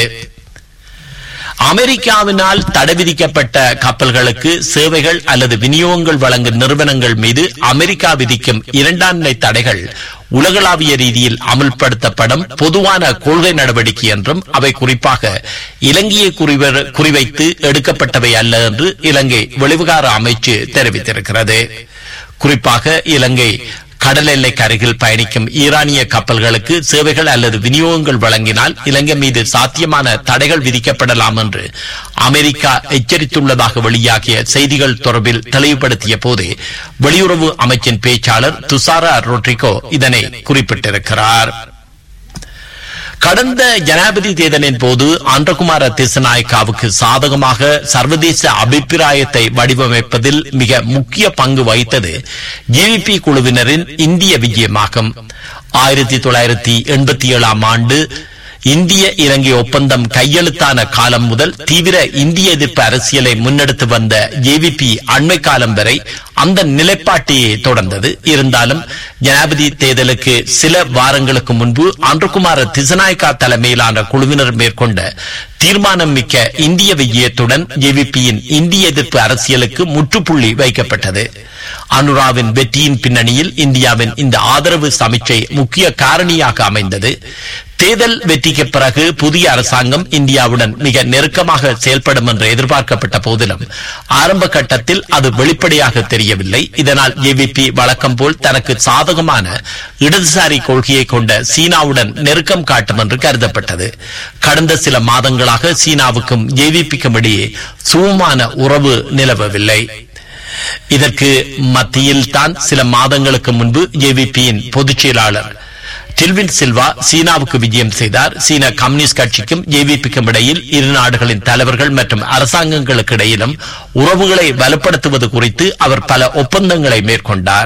அமெரிக்காவினால் தடை விதிக்கப்பட்ட கப்பல்களுக்கு சேவைகள் அல்லது விநியோகங்கள் வழங்கும் நிறுவனங்கள் மீது அமெரிக்கா விதிக்கும் இரண்டாம் நிலை தடைகள் உலகளாவிய ரீதியில் அமல்படுத்தப்படும் பொதுவான கொள்கை நடவடிக்கை என்றும் அவை குறிப்பாக இலங்கையை குறிவைத்து எடுக்கப்பட்டவை அல்ல என்று இலங்கை வெளிவிகார அமைச்சு தெரிவித்திருக்கிறது குறிப்பாக இலங்கை கடல் எல்லைக்கு அருகில் பயணிக்கும் ஈரானிய கப்பல்களுக்கு சேவைகள் அல்லது விநியோகங்கள் வழங்கினால் இலங்கை மீது சாத்தியமான தடைகள் விதிக்கப்படலாம் என்று அமெரிக்கா எச்சரித்துள்ளதாக வெளியாகிய செய்திகள் தொடர்பில் தெளிவுபடுத்திய போது வெளியுறவு அமைச்சின் பேச்சாளர் துசாரா ரொட்ரிகோ இதனை குறிப்பிட்டிருக்கிறார் கடந்த ஜனாதிபதி தேர்தலின் போது ஆந்திரகுமார திசநாயக்காவுக்கு சாதகமாக சர்வதேச அபிப்பிராயத்தை வடிவமைப்பதில் மிக முக்கிய பங்கு வகித்தது ஜேவிபி குழுவினரின் இந்திய விஜயமாகும் ஆயிரத்தி தொள்ளாயிரத்தி எண்பத்தி ஏழாம் ஆண்டு இந்திய இலங்கை ஒப்பந்தம் கையெழுத்தான காலம் முதல் தீவிர இந்திய எதிர்ப்பு அரசியலை முன்னெடுத்து வந்த ஜேவிபி அண்மை காலம் வரை அந்த நிலைப்பாட்டையே தொடர்ந்தது இருந்தாலும் ஜனாதிபதி தேர்தலுக்கு சில வாரங்களுக்கு முன்பு அன்றுகுமார திசநாயக்கா தலைமையிலான குழுவினர் மேற்கொண்ட தீர்மானம் மிக்க இந்திய விஜயத்துடன் ஜேவிபியின் இந்திய எதிர்ப்பு அரசியலுக்கு முற்றுப்புள்ளி வைக்கப்பட்டது அனுராவின் வெற்றியின் பின்னணியில் இந்தியாவின் இந்த ஆதரவு சமிச்சை முக்கிய காரணியாக அமைந்தது தேர்தல் வெற்றிக்கு பிறகு புதிய அரசாங்கம் இந்தியாவுடன் மிக நெருக்கமாக செயல்படும் என்று எதிர்பார்க்கப்பட்ட போதிலும் ஆரம்ப கட்டத்தில் அது வெளிப்படையாக தெரியவில்லை இதனால் ஜேவிபி வழக்கம் போல் தனக்கு சாதகமான இடதுசாரி கொள்கையை கொண்ட சீனாவுடன் நெருக்கம் காட்டும் என்று கருதப்பட்டது கடந்த சில மாதங்களாக சீனாவுக்கும் ஜேவிபிக்கும் இடையே சுமமான உறவு நிலவவில்லை இதற்கு மத்தியில் தான் சில மாதங்களுக்கு முன்பு ஜேவிபியின் பொதுச் செயலாளர் டில்வின் சில்வா சீனாவுக்கு விஜயம் செய்தார் சீன கம்யூனிஸ்ட் கட்சிக்கும் ஜேவிபிக்கும் இடையில் இரு நாடுகளின் தலைவர்கள் மற்றும் அரசாங்கங்களுக்கு இடையிலும் உறவுகளை பலப்படுத்துவது குறித்து அவர் பல ஒப்பந்தங்களை மேற்கொண்டார்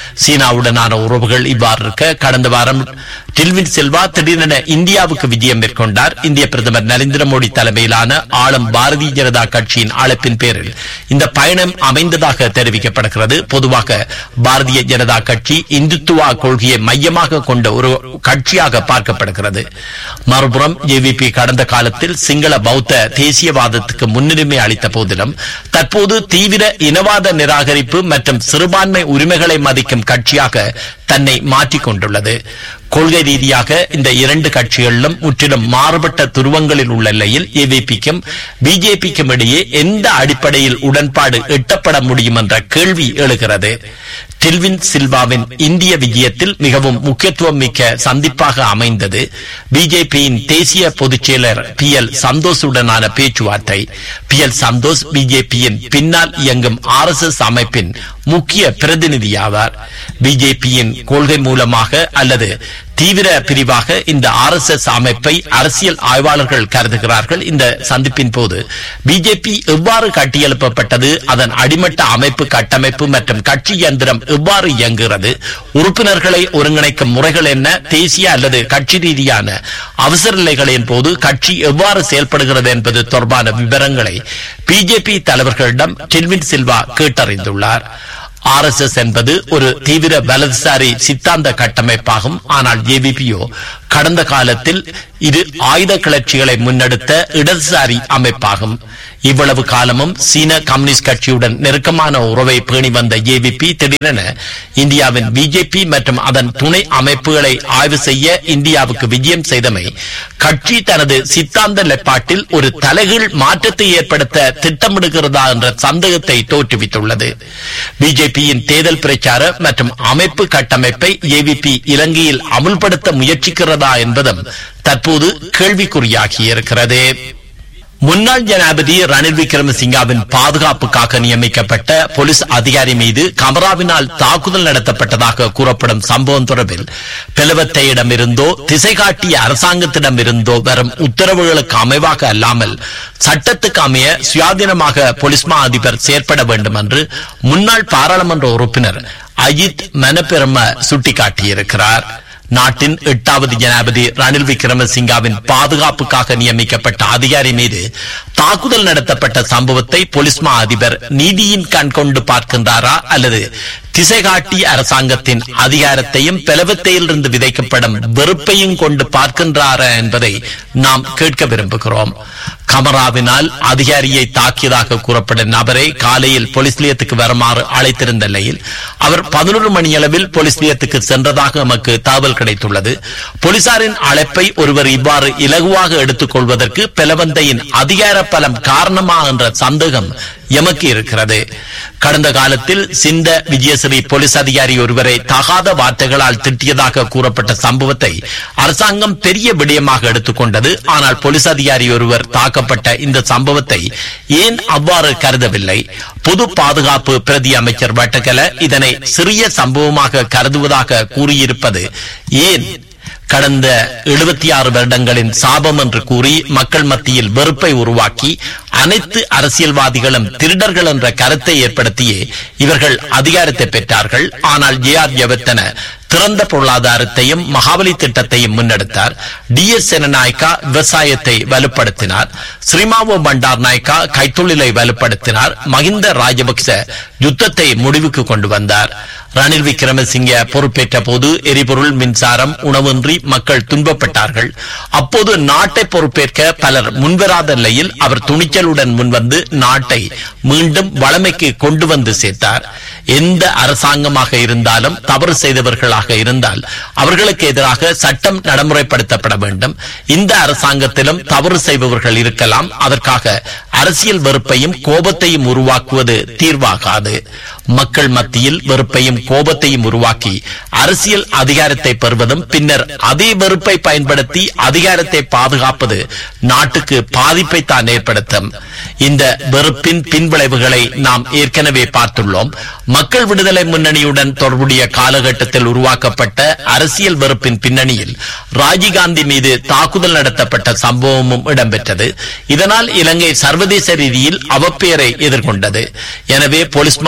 சீனாவுடனான உறவுகள் இவ்வாறு இருக்க கடந்த வாரம் டில்வின் செல்வா திடீரென இந்தியாவுக்கு விஜயம் மேற்கொண்டார் இந்திய பிரதமர் நரேந்திர மோடி தலைமையிலான ஆளும் பாரதிய ஜனதா கட்சியின் அழைப்பின் பேரில் இந்த பயணம் அமைந்ததாக தெரிவிக்கப்படுகிறது பொதுவாக பாரதிய ஜனதா கட்சி இந்துத்துவா கொள்கையை மையமாக கொண்ட ஒரு கட்சியாக பார்க்கப்படுகிறது மறுபுறம் ஜேவிபி கடந்த காலத்தில் சிங்கள பௌத்த தேசியவாதத்துக்கு முன்னுரிமை அளித்த போதிலும் தற்போது தீவிர இனவாத நிராகரிப்பு மற்றும் சிறுபான்மை உரிமைகளை மதிக்கும் கட்சியாக தன்னை மாற்றிக் கொண்டுள்ளது கொள்கை ரீதியாக இந்த இரண்டு கட்சிகளிலும் முற்றிலும் மாறுபட்ட துருவங்களில் உள்ள நிலையில் ஏவிபிக்கும் பிஜேபிக்கும் இடையே எந்த அடிப்படையில் உடன்பாடு எட்டப்பட முடியும் என்ற கேள்வி எழுகிறது டில்வின் சில்வாவின் இந்திய விஜயத்தில் மிகவும் முக்கியத்துவம் மிக்க சந்திப்பாக அமைந்தது பிஜேபியின் தேசிய பொதுச் செயலர் பி எல் சந்தோஷுடனான பேச்சுவார்த்தை பி எல் சந்தோஷ் பிஜேபியின் பின்னால் இயங்கும் ஆர் எஸ் எஸ் அமைப்பின் முக்கிய பிரதிநிதியாவார் பிஜேபியின் கொள்கை மூலமாக அல்லது தீவிர பிரிவாக இந்த ஆர் எஸ் எஸ் அமைப்பை அரசியல் ஆய்வாளர்கள் கருதுகிறார்கள் இந்த சந்திப்பின் போது பிஜேபி எவ்வாறு கட்டியெழுப்பப்பட்டது அதன் அடிமட்ட அமைப்பு கட்டமைப்பு மற்றும் கட்சி இயந்திரம் எவ்வாறு இயங்குகிறது உறுப்பினர்களை ஒருங்கிணைக்கும் முறைகள் என்ன தேசிய அல்லது கட்சி ரீதியான அவசர நிலைகளின் போது கட்சி எவ்வாறு செயல்படுகிறது என்பது தொடர்பான விவரங்களை பிஜேபி தலைவர்களிடம் டெல்வின் சில்வா கேட்டறிந்துள்ளார் ஆர் எஸ் எஸ் என்பது ஒரு தீவிர வலதுசாரி சித்தாந்த கட்டமைப்பாகும் ஆனால் ஜேபிபியோ கடந்த காலத்தில் இது ஆயுத கிளர்ச்சிகளை முன்னெடுத்த இடதுசாரி அமைப்பாகும் இவ்வளவு காலமும் சீன கம்யூனிஸ்ட் கட்சியுடன் நெருக்கமான உறவை பேணி வந்த ஏபிபி திடீரென இந்தியாவின் பிஜேபி மற்றும் அதன் துணை அமைப்புகளை ஆய்வு செய்ய இந்தியாவுக்கு விஜயம் செய்தமை கட்சி தனது சித்தாந்த நிலைப்பாட்டில் ஒரு தலைகீழ் மாற்றத்தை ஏற்படுத்த திட்டமிடுகிறதா என்ற சந்தேகத்தை தோற்றுவித்துள்ளது பிஜேபியின் தேர்தல் பிரச்சார மற்றும் அமைப்பு கட்டமைப்பை ஏவிபி இலங்கையில் அமுல்படுத்த முயற்சிக்கிறதா என்பதும் தற்போது கேள்விக்குறியாகியிருக்கிறது முன்னாள் ஜனாதிபதி ரணில் விக்ரமசிங்காவின் பாதுகாப்புக்காக நியமிக்கப்பட்ட போலீஸ் அதிகாரி மீது கமராவினால் தாக்குதல் நடத்தப்பட்டதாக கூறப்படும் சம்பவம் தொடர்பில் பிளவத்தையிடமிருந்தோ திசை காட்டிய அரசாங்கத்திடமிருந்தோ வரும் உத்தரவுகளுக்கு அமைவாக அல்லாமல் சட்டத்துக்கு அமைய சுயாதீனமாக போலீஸ் மா அதிபர் செயற்பட வேண்டும் என்று முன்னாள் பாராளுமன்ற உறுப்பினர் அஜித் மனப்பெரும சுட்டிக்காட்டியிருக்கிறார் நாட்டின் எட்டாவது ஜனாதிபதி ரணில் விக்ரமசிங்காவின் பாதுகாப்புக்காக நியமிக்கப்பட்ட அதிகாரி மீது தாக்குதல் நடத்தப்பட்ட சம்பவத்தை போலீஸ் மா அதிபர் நீதியின் கண் கொண்டு பார்க்கின்றாரா அல்லது திசை காட்டி அரசாங்கத்தின் அதிகாரத்தையும் பிளவத்தையிலிருந்து விதைக்கப்படும் வெறுப்பையும் கொண்டு பார்க்கின்றாரா என்பதை நாம் கேட்க விரும்புகிறோம் கமராவினால் அதிகாரியை தாக்கியதாக கூறப்படும் நபரை காலையில் போலீஸ் நிலையத்துக்கு வருமாறு அழைத்திருந்த நிலையில் அவர் பதினொரு மணியளவில் போலீஸ் நிலையத்துக்கு சென்றதாக நமக்கு தகவல் கிடைத்துள்ளது போலீசாரின் அழைப்பை ஒருவர் இவ்வாறு இலகுவாக எடுத்துக் கொள்வதற்கு பிளவந்தையின் அதிகார பலம் காரணமா என்ற சந்தேகம் எமக்கு இருக்கிறது கடந்த காலத்தில் சிந்த விஜயஸ்ரீ போலீஸ் அதிகாரி ஒருவரை தகாத வார்த்தைகளால் திட்டியதாக கூறப்பட்ட சம்பவத்தை அரசாங்கம் பெரிய விடயமாக எடுத்துக்கொண்டது ஆனால் போலீஸ் அதிகாரி ஒருவர் தாக்கப்பட்ட இந்த சம்பவத்தை ஏன் அவ்வாறு கருதவில்லை பொது பாதுகாப்பு பிரதி அமைச்சர் வட்டக்கல இதனை சிறிய சம்பவமாக கருதுவதாக கூறியிருப்பது ஏன் கடந்த எழுபத்தி ஆறு வருடங்களின் சாபம் என்று கூறி மக்கள் மத்தியில் வெறுப்பை உருவாக்கி அனைத்து அரசியல்வாதிகளும் திருடர்கள் என்ற கருத்தை ஏற்படுத்தியே இவர்கள் அதிகாரத்தை பெற்றார்கள் ஆனால் ஜே ஆர் ஜெவத்தன திறந்த பொருளாதாரத்தையும் மகாபலி திட்டத்தையும் முன்னெடுத்தார் டி எஸ் செனநாயக்கா விவசாயத்தை வலுப்படுத்தினார் ஸ்ரீமாவோ பண்டார் நாயக்கா கைத்தொழிலை வலுப்படுத்தினார் மகிந்த ராஜபக்ச யுத்தத்தை முடிவுக்கு கொண்டு வந்தார் ரணில் விக்ரமசிங்க பொறுப்பேற்ற போது எரிபொருள் மின்சாரம் உணவின்றி மக்கள் துன்பப்பட்டார்கள் அப்போது நாட்டை பொறுப்பேற்க பலர் முன்வராத நிலையில் அவர் துணிச்சலுடன் முன்வந்து நாட்டை மீண்டும் வளமைக்கு கொண்டு வந்து சேர்த்தார் எந்த அரசாங்கமாக இருந்தாலும் தவறு செய்தவர்களாக இருந்தால் அவர்களுக்கு எதிராக சட்டம் நடைமுறைப்படுத்தப்பட வேண்டும் இந்த அரசாங்கத்திலும் தவறு செய்பவர்கள் இருக்கலாம் அதற்காக அரசியல் வெறுப்பையும் கோபத்தையும் உருவாக்குவது தீர்வாகாது மக்கள் மத்தியில் வெறுப்பையும் கோபத்தையும் உருவாக்கி அரசியல் அதிகாரத்தை பெறுவதும் பின்னர் அதே வெறுப்பை பயன்படுத்தி அதிகாரத்தை பாதுகாப்பது நாட்டுக்கு பாதிப்பை தான் ஏற்படுத்தும் இந்த வெறுப்பின் பின்விளைவுகளை நாம் ஏற்கனவே பார்த்துள்ளோம் மக்கள் விடுதலை முன்னணியுடன் தொடர்புடைய காலகட்டத்தில் உருவாக்கப்பட்ட அரசியல் வெறுப்பின் பின்னணியில் ராஜீவ்காந்தி மீது தாக்குதல் நடத்தப்பட்ட சம்பவமும் இடம்பெற்றது இதனால் இலங்கை சர்வதேச ரீதியில் அவப்பெயரை எதிர்கொண்டது எனவே போலீஸ் மா அதிபர்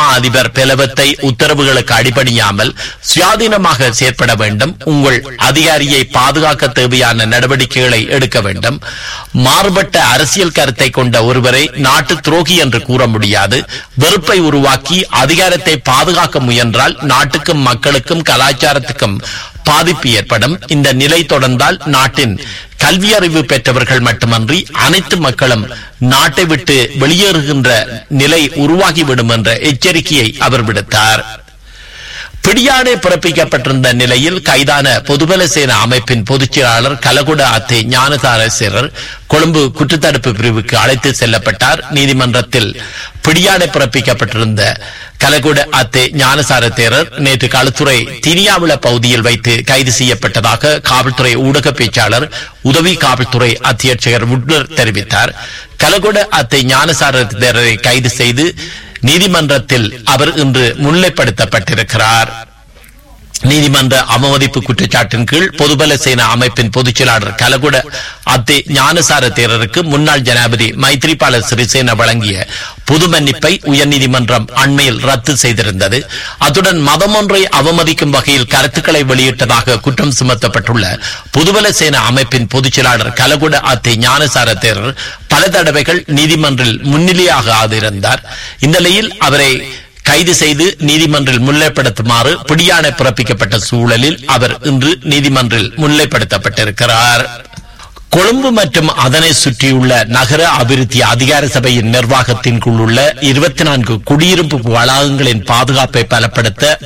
அதிபர் பெலவத்தை உத்தரவுகளுக்கு அடிபணியாமல் சுயாதீனமாக செயற்பட வேண்டும் உங்கள் அதிகாரியை பாதுகாக்க தேவையான நடவடிக்கைகளை எடுக்க வேண்டும் மாறுபட்ட அரசியல் கருத்தை கொண்ட ஒருவரை நாட்டு துரோகி என்று கூற முடியாது வெறுப்பை உருவாக்கி அதிகாரத்தை பாதுகாக்க முயன்றால் நாட்டுக்கும் மக்களுக்கும் கலாச்சாரத்துக்கும் பாதிப்பு ஏற்படும் இந்த நிலை தொடர்ந்தால் நாட்டின் கல்வி அறிவு பெற்றவர்கள் மட்டுமன்றி அனைத்து மக்களும் நாட்டை விட்டு வெளியேறுகின்ற நிலை உருவாகிவிடும் என்ற எச்சரிக்கையை அவர் விடுத்தார் பிடியாணை பிறப்பிக்கப்பட்டிருந்த நிலையில் கைதான பொதுபல சேனா அமைப்பின் பொதுச் செயலாளர் கலகுட அத்தே ஞானதாரசேரர் கொழும்பு குற்றத்தடுப்பு பிரிவுக்கு அழைத்து செல்லப்பட்டார் நீதிமன்றத்தில் பிடியாணை பிறப்பிக்கப்பட்டிருந்த கலகுட அத்தே ஞானசார தேரர் நேற்று களுத்துறை தினியாவிள பகுதியில் வைத்து கைது செய்யப்பட்டதாக காவல்துறை ஊடக பேச்சாளர் உதவி காவல்துறை அத்தியட்சகர் உட்னர் தெரிவித்தார் கலகுட அத்தை ஞானசார தேரரை கைது செய்து நீதிமன்றத்தில் அவர் இன்று முன்னிலைப்படுத்தப்பட்டிருக்கிறார் நீதிமன்ற அவமதிப்பு குற்றச்சாட்டின் கீழ் பொதுபல சேனா அமைப்பின் பொதுச் செயலாளர் கலகுட அத்தே ஞானசார தேரருக்கு முன்னாள் ஜனாதிபதி மைத்ரிபால சிறிசேன வழங்கிய பொது மன்னிப்பை உயர்நீதிமன்றம் அண்மையில் ரத்து செய்திருந்தது அத்துடன் மதம் ஒன்றை அவமதிக்கும் வகையில் கருத்துக்களை வெளியிட்டதாக குற்றம் சுமத்தப்பட்டுள்ள பொதுபல சேனா அமைப்பின் பொதுச் செயலாளர் கலகுட அத்தே ஞானசார தேரர் பல தடவைகள் நீதிமன்றில் முன்னிலையாக ஆதிருந்தார் இந்த நிலையில் அவரை கைது செய்து நீதிமன்றில் முன்னிலைப்படுத்துமாறு பிடியாணை பிறப்பிக்கப்பட்ட சூழலில் அவர் இன்று நீதிமன்றில் முன்னிலைப்படுத்தப்பட்டிருக்கிறார் கொழும்பு மற்றும் அதனை சுற்றியுள்ள நகர அபிவிருத்தி அதிகார சபையின் நிர்வாகத்தின் கீழ் உள்ள இருபத்தி நான்கு குடியிருப்பு வளாகங்களின் பாதுகாப்பை பலப்படுத்த